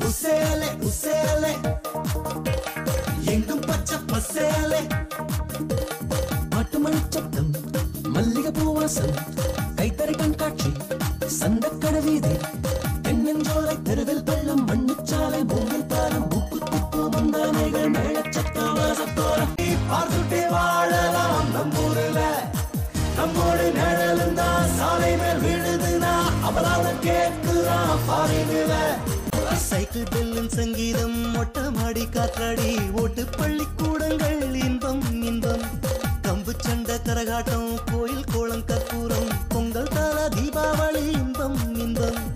உசேலே உசேலே எங்கும் பச்சை பசேலே பாட்டு மணி சத்தம் மல்லிகை பூவாசம் கைத்தறி கண்காட்சி சந்தக்கட வீதி தென்னஞ்சோலை தெருவில் பள்ளம் மண்ணுச்சாலை மூங்கில் பாலம் உப்பு துப்பு முந்தானைகள் மேளச்சத்தம் வாசத்தோரம் நீ பார்த்துட்டே வாழலாம் நம்மூருல நம்மோடு நிழலும் தான் சாலை மேல் விழுதுனா அபராதம் கேட்குறான் பாறையில சைக்கிள் பெல்லின் சங்கீதம் மொட்டை மாடி காற்றாடி ஓட்டு பள்ளிக்கூடங்கள் இன்பம் இன்பம் கம்பு சண்டை கரகாட்டம் கோயில் கோலம் கற்பூரம் பொங்கல் தாரா தீபாவளி இன்பம் இன்பம்